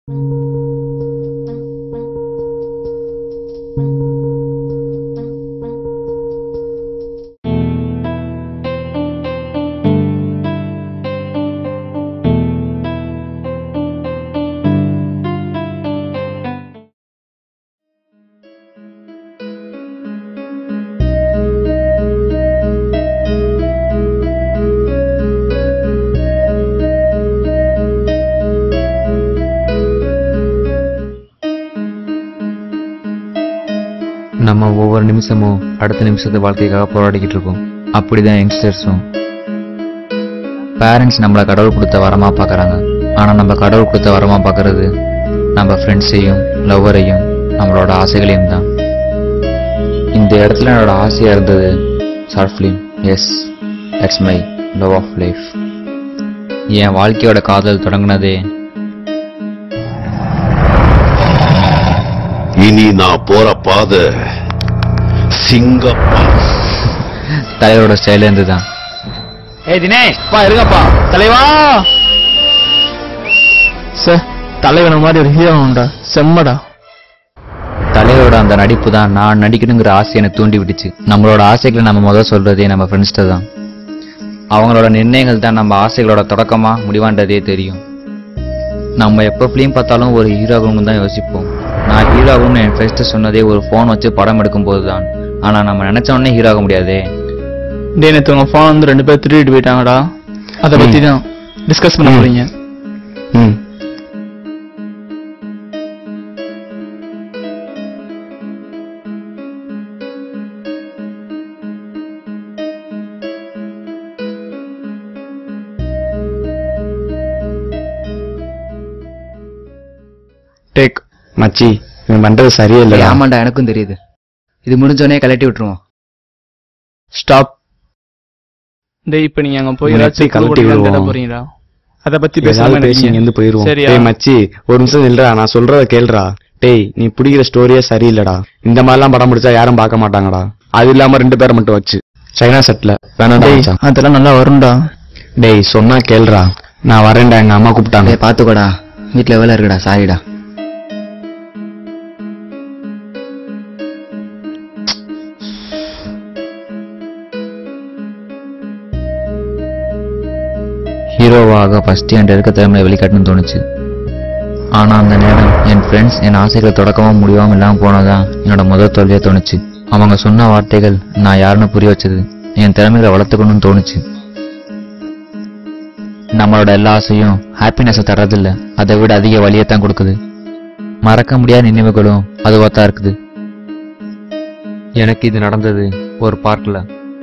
நம்ம ஒவ்வொரு நிமிஷமும் அடுத்த நிமிஷத்து வாழ்க்கைக்காக போராடிக்கிட்டு இருக்கோம் அப்படிதான் யங்ஸ்டர்ஸும் பேரண்ட்ஸ் நம்மளை கடவுள் கொடுத்த வரமா பார்க்கறாங்க ஆனா நம்ம கடவுள் கொடுத்த வரமா பார்க்கறது நம்ம ஃப்ரெண்ட்ஸையும் லவ்வரையும் நம்மளோட ஆசைகளையும் தான் இந்த இடத்துல என்னோட ஆசையா இருந்தது short film yes that's my love of life என் வாழ்க்கையோட காதல் தொடங்கினதே இனி நான் போற பாதை சிங்கப்பா தலைவரோட ஸ்டைல இருந்து தான் ஏய் தினேஷ் பா இருங்கப்பா தலைவா சார் தலைவன மாதிரி ஒரு ஹீரோ உண்டா செம்மடா தலைவரோட அந்த நடிப்பு தான் நான் நடிக்கணுங்கிற ஆசை எனக்கு தூண்டி விட்டுச்சு நம்மளோட ஆசைகளை நம்ம முதல் சொல்றதே நம்ம ஃப்ரெண்ட்ஸ்ட தான் அவங்களோட நிர்ணயங்கள் தான் நம்ம ஆசைகளோட தொடக்கமா முடிவான்றதே தெரியும் நம்ம எப்போ ஃபிலிம் பார்த்தாலும் ஒரு ஹீரோ ஆகணும்னு தான் யோசிப்போம் நான் ஹீரோ ஆகணும்னு என் ஃப்ரெண்ட்ஸ்ட்டு சொன்னதே ஒரு ஃபோன் வச்சு படம் எடுக்கும்போது தான் ஆனா நம்ம நினைச்ச உடனே ஹீரோ ஆக முடியாதே டேய் நேத்து உங்க ஃபோன் வந்து ரெண்டு பேர் திருடிட்டு போயிட்டாங்கடா அதை பத்தி தான் டிஸ்கஸ் பண்ண போறீங்க ம் டேக் மச்சி இவன் பண்றது சரியே இல்லடா ஆமாண்டா எனக்கும் தெரியுது இது முடிஞ்சோடனே கலட்டி விட்டுருவோம் ஸ்டாப் டேய் இப்போ நீங்க அங்க போய் உன்னை ஏதாச்சும் எப்படி கழட்டி clue கொடுக்கலான்னு விடுவோம்? தேட போறீங்களா அதை பத்தி ஏதாவது பேசாம பேசி இங்க இருந்து போயிருவோம் சரியா டேய் மச்சி ஒரு நிமிஷம் நில்றா நான் சொல்றத கேளுடா டேய் நீ பிடிக்கிற ஸ்டோரியே சரியில்லடா இந்த மாதிரிலாம் படம் பிடிச்சா யாரும் பார்க்க மாட்டாங்கடா அது இல்லாம ரெண்டு பேரை மட்டும் வச்சு சைனா செட்ல வேணாடா டேய் மச்சான். அதெல்லாம் நல்லா வரும்டா டேய் சொன்னா கேளுடா நான் வரேன்டா எங்க அம்மா கூப்பிட்டாங்க பாத்துக்கோடா வீட்டுல வேலை இருக்குடா சாரிடா ஹீரோவாக ஃபர்ஸ்ட் என் இருக்க திறமையை வெளிக்காட்டணும்னு தோணுச்சு ஆனா அந்த நேரம் என் ஃப்ரெண்ட்ஸ் என் ஆசைகள் தொடக்கமா முடியாம இல்லாம போனதான் என்னோட முதல் தோல்வியா தோணுச்சு அவங்க சொன்ன வார்த்தைகள் நான் யாருன்னு புரிய வச்சது என் திறமைகளை வளர்த்துக்கணும்னு தோணுச்சு நம்மளோட எல்லா ஆசையும் ஹாப்பினஸை தர்றதில்ல அதை விட அதிக வலியைத்தான் கொடுக்குது மறக்க முடியாத நினைவுகளும் அதுவா தான் இருக்குது எனக்கு இது நடந்தது ஒரு பார்க்ல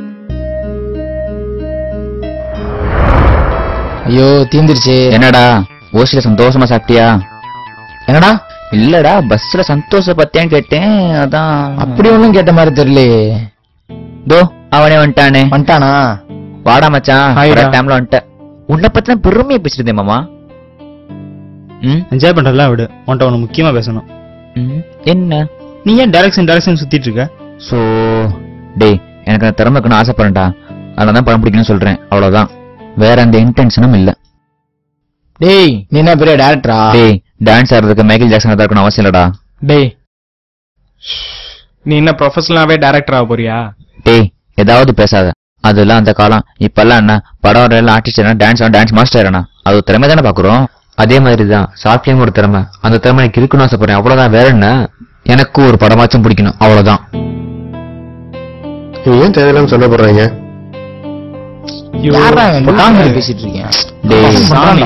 ஐயோ தீந்துருச்சு என்னடா ஓசில சந்தோஷமா சாப்பிட்டியா என்னடா இல்லடா பஸ்ல சந்தோஷ பத்தியான்னு கேட்டேன் அதான் அப்படி ஒண்ணும் கேட்ட மாதிரி தெரியலையே தோ அவனே வந்துட்டானே வந்துட்டானா வாடா மச்சான் ஹாய்டா. டைம்ல வந்துட்டேன் உன்னை பத்தின பெருமையை பேசிட்டு மாமா ம் என்ஜாய் பண்றதெல்லாம் விடு உன்ட்ட ஒன்று முக்கியமா பேசணும் ம், என்ன நீ ஏன் டைரக்ஷன் டைரக்ஷன் சுத்திட்டு இருக்க சோ டேய் எனக்கு அந்த திறமை இருக்கணும்னு ஆசைப்படுறேன்டா அதனால தான் படம் பிடிக்கணும்னு சொல்றேன் அவ்வளவுதான் வேற எந்த இன்டென்ஷனும் இல்ல டேய் நீ என்ன பெரிய டேரக்டரா டேய் டான்ஸ் ஆடுறதுக்கு மைக்கேல் ஜாக்சன் தான் இருக்கணும் அவசியம் இல்லடா டேய் நீ என்ன ப்ரொஃபஷனலாவே டைரக்டர் ஆக போறியா டேய் ஏதாவது பேசாத அதெல்லாம் அந்த காலம் இப்பெல்லாம் என்ன படம் வரையில ஆர்டிஸ்ட் டான்ஸ் டான்ஸ் மாஸ்டர் என்ன அது ஒரு திறமை தானே பாக்குறோம் அதே மாதிரி தான் ஷார்ட் ஃபிலிம் ஒரு திறமை அந்த திறமை எனக்கு இருக்குன்னு ஆசைப்படுறேன் அவ்வளவுதான் வேற என்ன எனக்கும் ஒரு படமாச்சும் பிடிக்கணும் அவ்வளவுதான் நீ ஏன் தேவையில்லாம சொல்ல போடுறீங்க யாரா இவன் முட்டாங்க பேசிட்டு இருக்கேன் டேய் சாமி.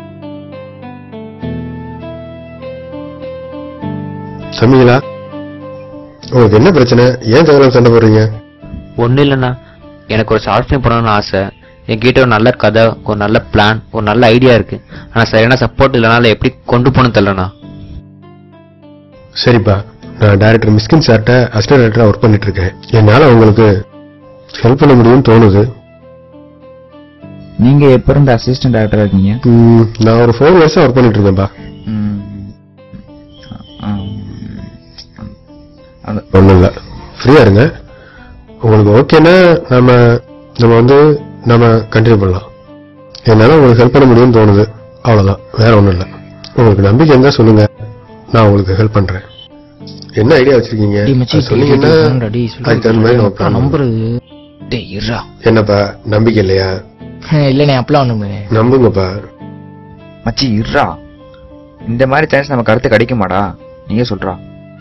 சமிகளா உங்களுக்கு என்ன பிரச்சனை ஏன் தேவையில்லாம சண்டை போடுறீங்க ஒன்றும் இல்லைண்ணா எனக்கு ஒரு ஷார்ட் ஃபிலிம் பண்ணணும்னு ஆசை என்கிட்ட ஒரு நல்ல கதை ஒரு நல்ல பிளான் ஒரு நல்ல ஐடியா இருக்கு ஆனா சரியான சப்போர்ட் இல்லைனால எப்படி கொண்டு போகணும் தெரியலண்ணா சரிப்பா நான் டைரக்டர் மிஸ்கின் சார்ட்ட அசிஸ்டன்ட் டைரக்டரா ஒர்க் பண்ணிட்டு இருக்கேன் என்னால உங்களுக்கு ஹெல்ப் பண்ண முடியும்னு தோணுது நீங்க எப்ப இருந்து அசிஸ்டன்ட் டேரக்டரா இருக்கீங்க ம், நான் ஒரு ஃபோர் இயர்ஸா ஒர்க் பண்ணிட்டு இருக்கேன்ப்பா ஒண்ணும் இல்ல ஃப்ரீயா இருங்க உங்களுக்கு ஓகேன்னா நம்ம நம்ம வந்து நம்ம கண்டினியூ பண்ணலாம் என்னால உங்களுக்கு ஹெல்ப் பண்ண முடியும்னு தோணுது அவ்வளவுதான் வேற ஒண்ணும் இல்ல உங்களுக்கு நம்பிக்கை இருந்தா சொல்லுங்க நான் உங்களுக்கு ஹெல்ப் பண்றேன் என்ன ஐடியா வச்சிருக்கீங்க டேய் மச்சி அது சொன்னீங்கன்னா சொல்லுங்கடா டேய் அதுக்கு தகுந்த மாதிரி நம்ம plan நம்புறது டேய் இருடா என்னப்பா நம்பிக்கை இல்லையா இல்லனே அப்பலாம் ஒண்ணுமே நம்புங்கப்பா மச்சி இருடா இந்த மாதிரி சான்ஸ் நமக்கு அடுத்து கிடைக்குமாடா நீங்க சொல்றா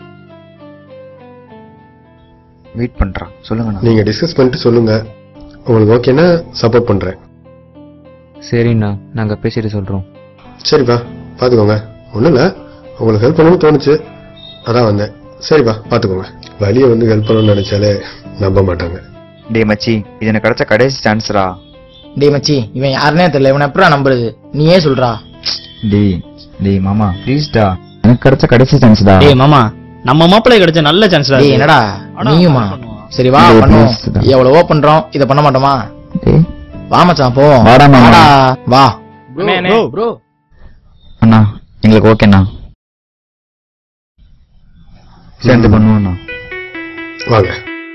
வெயிட் பண்றா சொல்லுங்கண்ணா நீங்க டிஸ்கஸ் பண்ணிட்டு சொல்லுங்க உங்களுக்கு ஓகேன்னா சப்போர்ட் பண்றேன் சரிண்ணா நாங்க பேசிட்டு சொல்றோம் சரிப்பா பாத்துக்கோங்க ஒண்ணும் இல்ல உங்களுக்கு ஹெல்ப் பண்ணணும்னு தோணுச்சு அதான் வந்தேன் சரிப்பா பாத்துக்கோங்க வழியை வந்து ஹெல்ப் பண்ணணும்னு நினைச்சாலே நம்ப மாட்டாங்க டேய் மச்சி இது எனக்கு கிடைச்ச கடைசி சான்ஸ்ரா டேய் மச்சி இவன் யாருனே தெரியல இவன் எப்படா நம்புறது நீயே சொல்றா டேய் டேய் மாமா ப்ளீஸ்டா எனக்கு கிடைச்ச கடைசி சான்ஸ்டா டேய் மாமா நம்ம மாப்பிள்ளை கிடைச்ச நல்ல சான்ஸ் டேய் என்னடா நீயுமா சரி வா டேய், பண்ணுவோம் please டா. எவ்வளவோ பண்றோம் இத பண்ண மாட்டோமா டேய் வா மச்சான் போவோம் வாடா மாமா. வா ப்ரோ அண்ணா எங்களுக்கு ஓகேண்ணா சேர்ந்து பண்ணுவோண்ணா வாங்க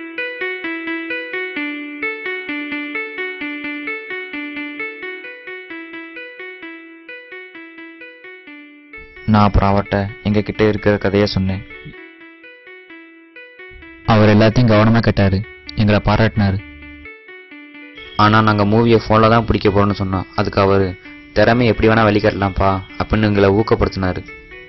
நான் அப்புறம் அவர்கிட்ட எங்க கிட்ட இருக்கிற கதையை சொன்னேன் அவர் எல்லாத்தையும் கவனமா கேட்டாரு எங்களை பாராட்டினாரு ஆனா நாங்க மூவியை போன்ல தான் பிடிக்க போறோம்னு சொன்னோம் அதுக்கு அவரு திறமை எப்படி வேணா வெளிக்காட்டலாம்ப்பா அப்படின்னு எங்களை ஊக்கப்படுத்தினாரு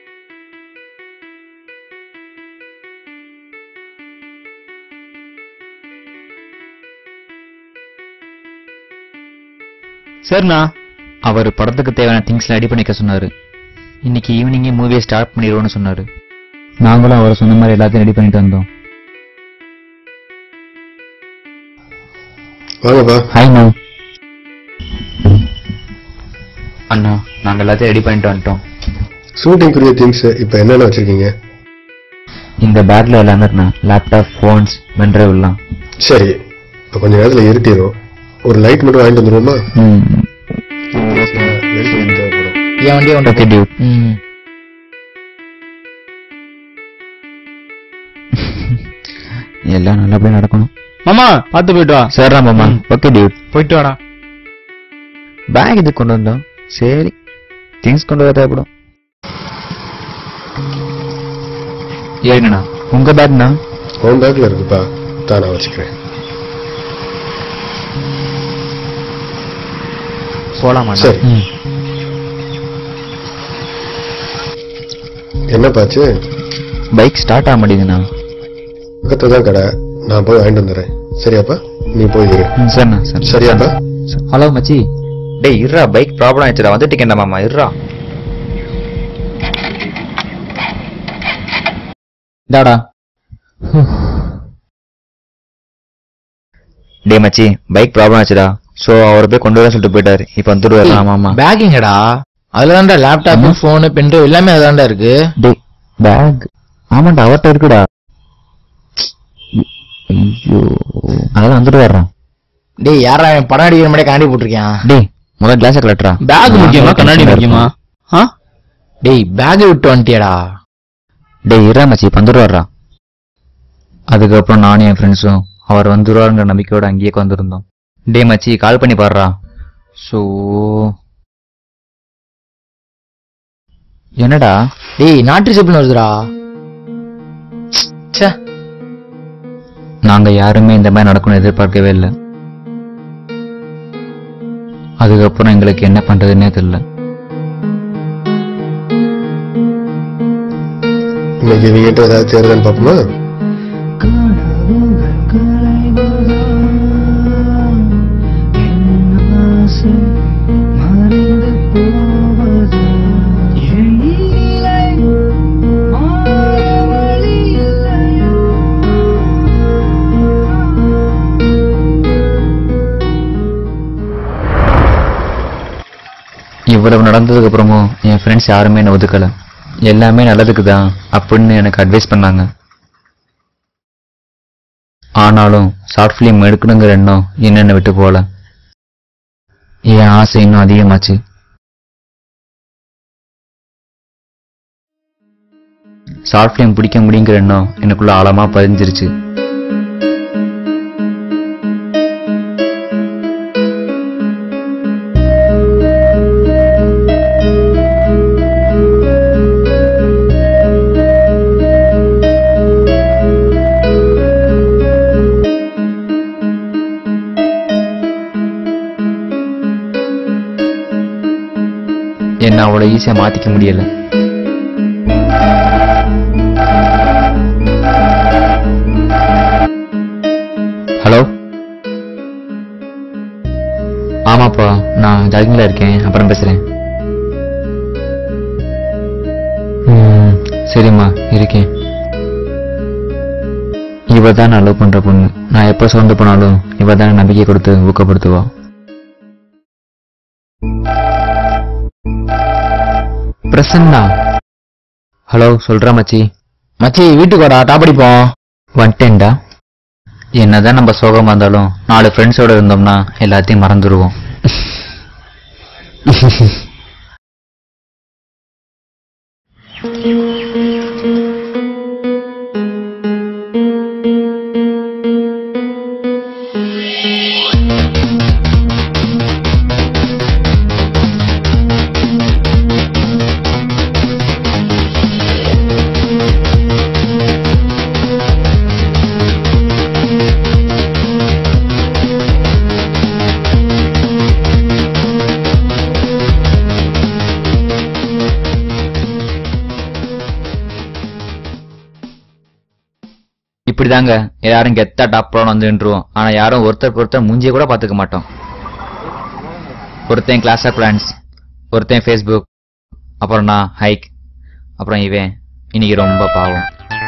சரிண்ணா அவர் படத்துக்கு தேவையான திங்ஸ்ல ரெடி பண்ணிக்க சொன்னாரு இன்னைக்கு ஈவினிங்கே மூவியை ஸ்டார்ட் பண்ணிடுவோம்னு சொன்னாரு நாங்களும் அவர் சொன்ன மாதிரி எல்லாத்தையும் ரெடி பண்ணிட்டு வந்தோம் வாங்கப்பா ஹாய்ண்ணா அண்ணா நாங்க எல்லாத்தையும் ரெடி பண்ணிட்டு வந்துட்டோம் ஷூட்டிங்குரிய திங்ஸ் இப்ப என்னென்ன வச்சிருக்கீங்க இந்த பேக்ல எல்லாமே இருக்குண்ணா லேப்டாப் ஃபோன்ஸ் பென்ட்ரைவ் எல்லாம் சரி இப்ப கொஞ்ச நேரத்துல இருட்டிடும் ஒரு லைட் மட்டும் வாங்கிட்டு வந்துருவோமா வெளிச்சம் தேவைப்படும் என் வண்டியை ஓகே கொண்டு டியூட் ம் எல்லாம் நல்லபடியா நடக்கணும் மாமா பார்த்து போயிட்டு வா சரிடா மாமா ஓகே டியூட் போயிட்டு வாடா பேக் இது கொண்டு வந்தோம் சரி திங்ஸ் கொண்டு வர தேவைப்படும் ஏங்கண்ணா உங்க பேக்ண்ணா உன் பேக்ல இருக்குப்பா தான் நான் வச்சுக்கிறேன் போலாமா சரி என்னப்பாச்சு பைக் ஸ்டார்ட் ஆக மாட்டேங்குதுண்ணா பக்கத்துல தான் கடை நான் போய் வாங்கிட்டு வந்துடுறேன் சரியாப்பா நீ போய் இரு ம், சரிண்ணா சரி சரியாப்பா ஹலோ மச்சி டேய் இருடா பைக் ப்ராப்ளம் ஆயிடுச்சுடா வந்துட்டு மாமா இருடா டாடா டேய் மச்சி பைக் ப்ராப்ளம் ஆச்சுடா சோ அவர் போய் கொண்டு வர சொல்லிட்டு போயிட்டாரு இப்போ வந்துடுவாரு ஆமா ஆமா பேக்கிங்கடா அதுல தான்டா லேப்டாப் போனு பென்ட்ரைவ் எல்லாமே அதுதான்டா இருக்கு டேய் பேக் ஆமாண்டா அவர்கிட்ட இருக்குடா ஐயோ அதெல்லாம் வந்துட்டு வர்றான் டேய் யாரா அவன் படம் அடிக்கிற மாதிரி கண்ணாடி போட்டிருக்கான் டேய் முதல்ல கிளாஸை கலட்டுறா பேக் முக்கியமா கண்ணாடி முக்கியமா ஆ டேய் பேக் விட்டு வந்துட்டியாடா டேய் இரா மச்சி பந்துரு வர்றா அதுக்கப்புறம் நானும் என் ஃப்ரெண்ட்ஸும் அவர் வந்துருவாருங்கிற நம்பிக்கையோட அங்கேயே வந்திருந்தோம் டே மச்சி கால் பண்ணி பாடுறா ஸோ என்னடா டேய் நாட்டு ரிசப்ட்னு வருதுடா ச்சே நாங்க யாருமே இந்த மாதிரி நடக்கணும்னு எதிர்பார்க்கவே இல்லை அதுக்கப்புறம் எங்களுக்கு என்ன பண்றதுன்னே தெரியல இன்னைக்கு இவங்கிட்ட ஏதாவது தேர்தல் பார்ப்போமா இவ்வளவு நடந்ததுக்கு அப்புறமும் என் ஃப்ரெண்ட்ஸ் யாருமே என்ன ஒதுக்கல எல்லாமே நல்லதுக்கு தான் அப்படின்னு எனக்கு அட்வைஸ் பண்ணாங்க ஆனாலும் ஷார்ட் ஃபிலிம் எடுக்கணுங்கிற எண்ணம் என்னென்ன விட்டு போல என் ஆசை இன்னும் அதிகமாச்சு ஷார்ட் ஃபிலிம் பிடிக்க முடியுங்கிற எண்ணம் எனக்குள்ள ஆழமா பதிஞ்சிருச்சு என்ன அவ்வளோ ஈஸியா மாத்திக்க முடியல ஹலோ ஆமாப்பா நான் ஜாகிங்ல இருக்கேன் அப்புறம் பேசுறேன் ம், சரிம்மா இருக்கேன் இவ தான் நான் லவ் பண்ற பொண்ணு நான் எப்ப சோர்ந்து போனாலும் இவ தான் நம்பிக்கை கொடுத்து ஊக்கப்படுத்துவா பிரசன்னா ஹலோ சொல்றா மச்சி மச்சி வீட்டுக்கு வாடா டாப் அடிப்போம் வந்துட்டேன்டா என்னதான் நம்ம சோகமா இருந்தாலும் நாலு ஃப்ரெண்ட்ஸோட இருந்தோம்னா எல்லாத்தையும் மறந்துடுவோம் இப்படிதாங்க யாரும் கெத்தா டாப் ப்ரோன் வந்து நின்றுவோம் ஆனா யாரும் ஒருத்தருக்கு ஒருத்தர் மூஞ்சிய கூட பாத்துக்க மாட்டோம் ஒருத்தன் கிளாஸ் ஆஃப் பிளான்ஸ் ஒருத்தன் ஃபேஸ்புக் அப்புறம் நான் ஹைக் அப்புறம் இவன் இன்னைக்கு ரொம்ப பாவம்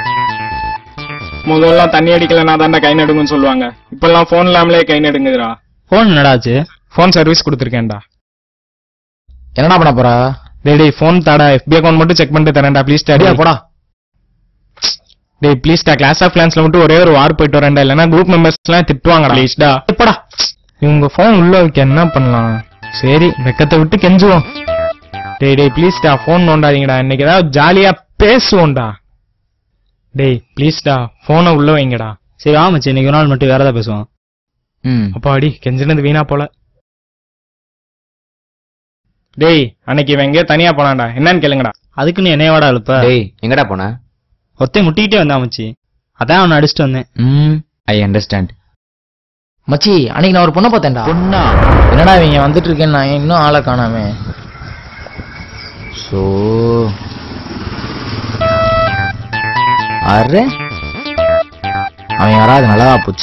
முதல்ல தண்ணி அடிக்கலனா தாண்டா கை நடுங்குன்னு சொல்லுவாங்க இப்பெல்லாம் போன் இல்லாமலே கை நடுங்குதுடா போன் என்னடாச்சு போன் சர்வீஸ் கொடுத்துருக்கேன்டா என்னடா பண்ண போற டேய் டேய் போன் தாடா FB அக்கௌண்ட் மட்டும் செக் பண்ணிட்டு தரேன்டா ப்ளீஸ் அடியா டா போடா டேய் ப்ளீஸ் டா கிளாஸ் ஆஃப் கிளான்ஸ்ல மட்டும் ஒரே ஒரு வார் போயிட்டு வரேன்டா இல்லனா குரூப் மெம்பர்ஸ் எல்லாம் திட்டுவாங்கடா ப்ளீஸ் டா எப்படா இவங்க போன் உள்ள வைக்க என்ன பண்ணலாம் சரி வெக்கத்தை விட்டு கெஞ்சுவோம் டேய் டேய் ப்ளீஸ் டா போன் நோண்டாதீங்கடா இன்னைக்கு ஏதாவது ஜாலியா பேசுவோம்டா டேய் ப்ளீஸ் டா போனை உள்ள வைங்கடா சரி ஆ மச்சி இன்னைக்கு ஒரு நாள் மட்டும் வேற ஏதாவது பேசுவோம் ம் அப்பாடி கெஞ்சினது வீணா போல டேய் அன்னைக்கு இவன் எங்கேயோ தனியா போனான்டா என்னன்னு கேளுங்கடா அதுக்கு நீ என்னைய வாடா அழுப்ப டேய் எங்கடா போன ஒருத்தன் முட்டிக்கிட்டே வந்தான் மச்சி அதான் அவனை அடிச்சுட்டு வந்தேன் ம் ஐ அண்டர்ஸ்டாண்ட் மச்சி அன்னைக்கு நான் ஒரு பொண்ணை பார்த்தேன்டா பொண்ணா என்னடா இவங்க வந்துட்டு இருக்கேன் நான் இன்னும் ஆளை காணாமே சோ அரே அவன் யாராவது நல்லதா போச்சு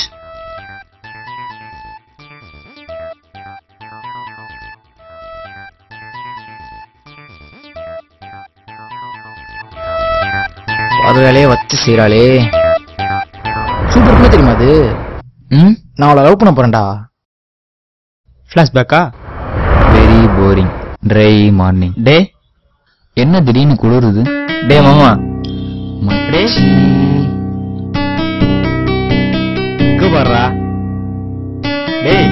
அது வேலையை வச்சு செய்யறாளே சூப்பர் கூட தெரியுமா அது ம் நான் அவளை லவ் பண்ண போறேன்டா ஃபிளாஷ்பேக்கா very boring dry morning day என்ன திடீர்னு குளிருது டே மாமா மச்சி. இங்க பாருடா டேய்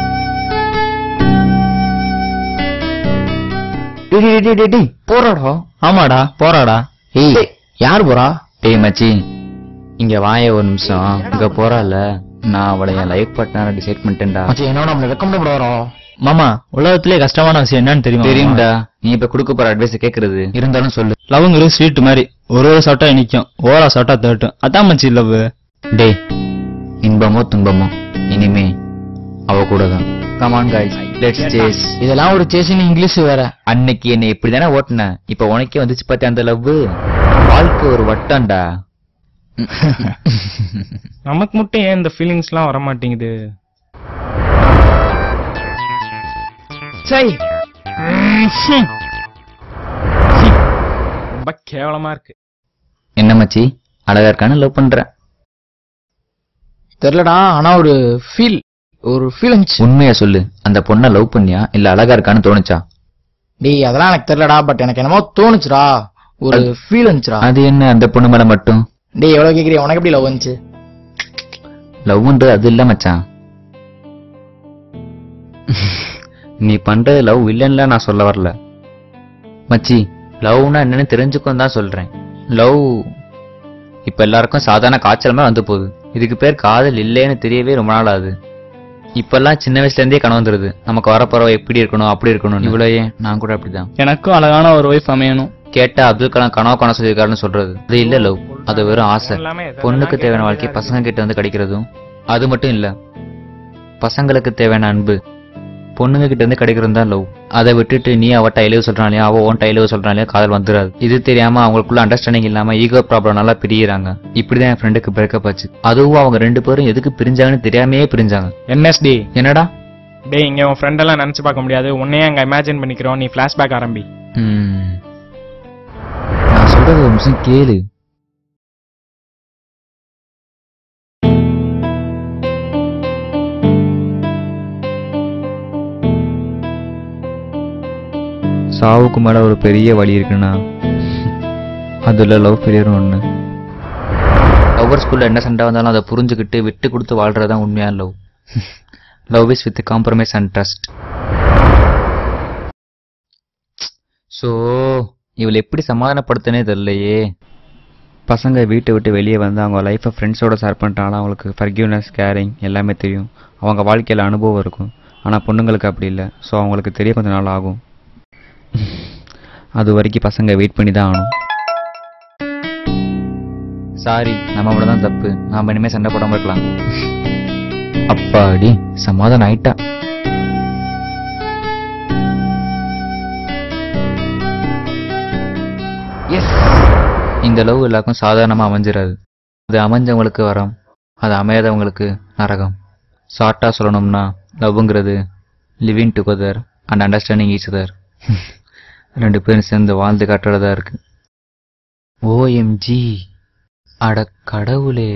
டேய், டேய், டேய், டேய், டேய், போறாடா ஆமாடா போறாடா ஏய் டேய், யார் போறா டேய் மச்சி இங்க வாய ஒரு நிமிஷம் இங்க போறால நான் அவளை என் லைஃப் பார்ட்னர் டிசைட் பண்ணிட்டேன்டா மச்சி என்னோட நம்மள வெக்கம் கூட வரோம் மாமா உலகத்திலே கஷ்டமான விஷயம் என்னன்னு தெரியுமா தெரியும்டா நீ இப்ப கொடுக்க போற அட்வைஸ் கேக்குறது இருந்தாலும் சொல்லு லவ்ங்கிறது ஸ்வீட் மாதிரி ஒரு ஒரு சாப்பிட்டா இனிக்கும் ஓரா சாப்பிட்டா தேட்டும் அதான் மச்சி லவ் டேய் இன்பமோ துன்பமோ இனிமே அவ கூட தான் கமான் guys லெட்ஸ் சேஸ் இதெல்லாம் ஒரு சேசின் இங்கிலீஷ் வேற அன்னைக்கு என்னை இப்படிதானே ஓட்டுன இப்ப உனக்கே வந்துச்சு பாத்தி அந்த லவ் வாழ்க்கை ஒரு வட்டம்டா நமக்கு மட்டும் ஏன் இந்த ஃபீலிங்ஸ் எல்லாம் வர மாட்டேங்குது சை ரொம்ப கேவலமா இருக்கு என்ன மச்சி அழகா இருக்கான்னு லவ் பண்ற தெரியலடா ஆனா ஒரு ஃபீல் ஒரு ஃபீல் இருந்துச்சு உண்மையா சொல்லு அந்த பொண்ணை லவ் பண்ணியா இல்ல அழகா இருக்கான்னு தோணுச்சா டேய் அதெல்லாம் எனக்கு தெரியலடா பட் எனக்கு என்னமோ தோணுச்சுடா ஒரு ஃபீல் இருந்துச்சுடா அது என்ன அந்த பொண்ணு மேல மட்டும் டேய் எவ்வளவு கேக்குறீங்க உனக்கு எப்படி லவ் வந்துச்சு லவ்ன்றது அது இல்ல மச்சான் நீ பண்றது லவ் இல்லைன்னா நான் சொல்ல வரல மச்சி லவ்னா என்னன்னு தெரிஞ்சுக்கும் தான் சொல்றேன் லவ் இப்ப எல்லாருக்கும் சாதாரண காய்ச்சல் மாதிரி வந்து போகுது இதுக்கு பேர் காதல் இல்லைன்னு தெரியவே ரொம்ப நாள் ஆகுது இப்பெல்லாம் சின்ன வயசுல இருந்தே கனவு வந்துருது நமக்கு வரப்போறவ எப்படி இருக்கணும் அப்படி இருக்கணும் இவ்வளவு நான் கூட அப்படிதான் எனக்கும் அழகான ஒரு ஒய்ஃப் அமையணும் கேட்டா அப்துல் கலாம் கனவு காண சொல்லியிருக்காருன்னு சொல்றது அது இல்ல லவ் அது வெறும் ஆசை எல்லாமே எதெல்லாம் பொண்ணுக்கு தேவையான கேட்கறது வாழ்க்கை அது. பசங்க கிட்ட வந்து கிடைக்கிறதும் அது மட்டும் இல்ல பசங்களுக்கு தேவையான அன்பு பொண்ணுங்க கிட்ட இருந்து கிடைக்கிறது தான் லவ் அதை விட்டுட்டு நீ அவட்ட ஐலவு சொல்றானே அவ உன்ட்ட ஐலவு சொல்றானே காதல் வந்துடாது இது தெரியாம அவங்களுக்குள்ள அண்டர்ஸ்டாண்டிங் இல்லாம ஈகோ ப்ராப்ளம்னால பிரியிறாங்க இப்படிதான் என் ஃப்ரெண்டுக்கு பிரேக்கப் ஆச்சு அதுவும் அவங்க ரெண்டு பேரும் எதுக்கு பிரிஞ்சாங்கன்னு தெரியாமையே பிரிஞ்சாங்க என்எஸ்டி என்னடா டேய் இங்க உன் ஃப்ரெண்ட் எல்லாம் நினைச்சு பார்க்க முடியாது உன்னையே அங்க இமேஜின் பண்ணிக்கிறோம் நீ ஃபிளாஷ்பேக் ஆரம்பி ம். நான் சொல்றது ஒரு நிமிஷம் கேளு சாவுக்கு மேல ஒரு பெரிய வழி இருக்குன்னா அதுல லவ் ஃபெயிலியர் ஒண்ணு லவ்வர் ஸ்கூல்ல என்ன சண்டை வந்தாலும் அதை புரிஞ்சுக்கிட்டு விட்டு கொடுத்து வாழ்றதுதான் உண்மையான love love is with compromise and trust so இவளை எப்படி சமாதானப்படுத்தனே தெரியலையே பசங்க வீட்டை விட்டு வெளியே வந்து அவங்க லைஃப்பை ஃப்ரெண்ட்ஸோட ஷேர் பண்ணிட்டாங்கன்னா அவங்களுக்கு ஃபர்கியூனஸ் கேரிங் எல்லாமே தெரியும் அவங்க வாழ்க்கையில் அனுபவம் இருக்கும் ஆனால் பொண்ணுங்களுக்கு அப்படி இல்லை ஸோ அவங்களுக்கு தெரிய கொஞ்ச நாள் ஆகும் அது வரைக்கும் பசங்க வெயிட் பண்ணி தான் ஆகணும் சாரி நம்ம தான் தப்பு நாம இனிமேல் சண்டை போடாம இருக்கலாம் அப்பாடி சமாதானம் ஆயிட்டா எஸ் இந்த லவ் எல்லாருக்கும் சாதாரணமாக அமைஞ்சிடாது அது அமைஞ்சவங்களுக்கு வரம் அது அமையாதவங்களுக்கு நரகம் ஷார்ட்டாக சொல்லணும்னா லவ்ங்கிறது living together and understanding each other ரெண்டு பேரும் சேர்ந்து வாழ்ந்து காட்டுறதா இருக்கு ஓஎம்ஜி அட கடவுளே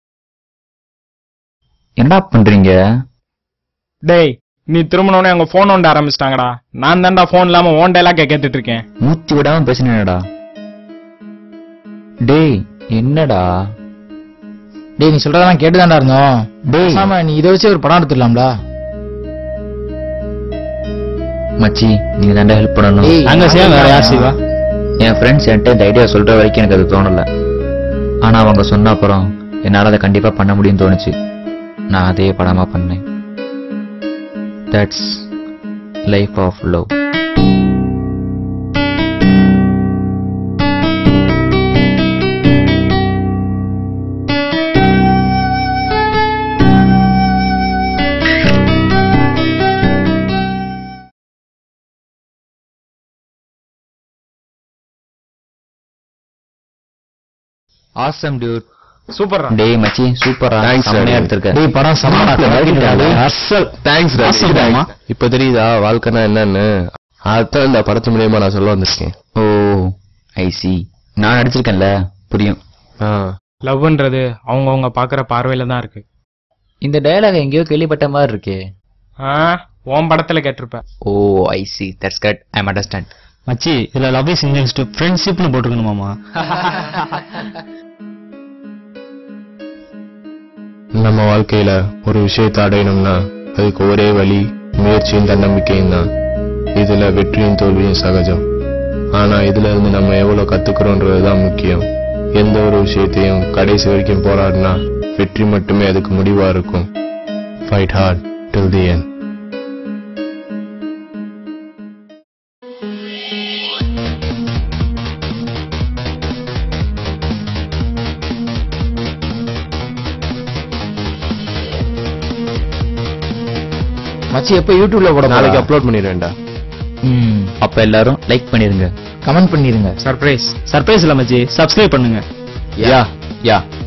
என்னடா பண்றீங்க டேய் நீ திரும்பினோடனே அவங்க ஃபோன் ஒண்ட ஆரம்பிச்சிட்டாங்கடா நான் தான்டா ஃபோன் இல்லாம ஓன் டைலாக் கேட்டுட்டு இருக்கேன் மூச்சு விடாம பேசினடா டேய் என்னடா டேய் நீ சொல்றதெல்லாம் கேட்டுதான்டா இருந்தோம் டேய் பேசாம நீ இதை வச்சு ஒரு படம் எடுத்துடலாம்டா மச்சி நீங்க தாண்டா ஹெல்ப் பண்ணணும் டேய், அங்க செய்ய வேற யார் செய்வா என் ஃப்ரெண்ட்ஸ் என்கிட்ட இந்த ஐடியா சொல்ற வரைக்கும் எனக்கு அது தோணல ஆனா அவங்க சொன்ன அப்புறம் என்னால அதை கண்டிப்பா பண்ண முடியும்னு தோணுச்சு நான் அதே படமா பண்ணேன் that's life of love awesome dude super டேய் மச்சி சூப்பரா Thanks, செம்மையா Daddy. எடுத்திருக்க டேய் படம் சமமா அசல் தேங்க்ஸ் Awesome, மாமா. இப்ப தெரியுதா வாழ்க்கைனா என்னன்னு அதான் இந்த படத்து மூலியமா நான் சொல்ல வந்திருக்கேன் ஓ ஐ சி நான் நடிச்சிருக்கேன்ல புரியும் ஆ, லவ்ன்றது அவங்கவங்க பாக்குற பார்வையில தான் இருக்கு இந்த டயலாக் எங்கேயோ கேள்விப்பட்ட மாதிரி இருக்கே ஆ உன் படத்துல கேட்டிருப்ப oh I see that's cut I understand மச்சி இதுல லவ் இஸ் இன்ஜென்ஸ் டு ஃப்ரெண்ட்ஷிப்னு போட்டுருக்கணுமாமா நம்ம வாழ்க்கையில ஒரு விஷயத்தை அடையணும்னா அதுக்கு ஒரே வழி முயற்சியும் தன்னம்பிக்கையும் தான் இதுல வெற்றியும் தோல்வியும் சகஜம் ஆனா இதுல இருந்து நம்ம எவ்வளவு கத்துக்கிறோன்றதுதான் முக்கியம் எந்த ஒரு விஷயத்தையும் கடைசி வரைக்கும் போராடினா வெற்றி மட்டுமே அதுக்கு முடிவா இருக்கும் fight hard till the end மச்சி எப்ப யூடியூப்ல போட நாளைக்கு அப்லோட் பண்ணிடுவேன்டா ம் அப்ப எல்லாரும் லைக் பண்ணிருங்க கமெண்ட் பண்ணிருங்க சர்ப்ரைஸ் சர்ப்ரைஸ் இல்ல மச்சி சப்ஸ்கிரைப் பண்ணுங்க யா யா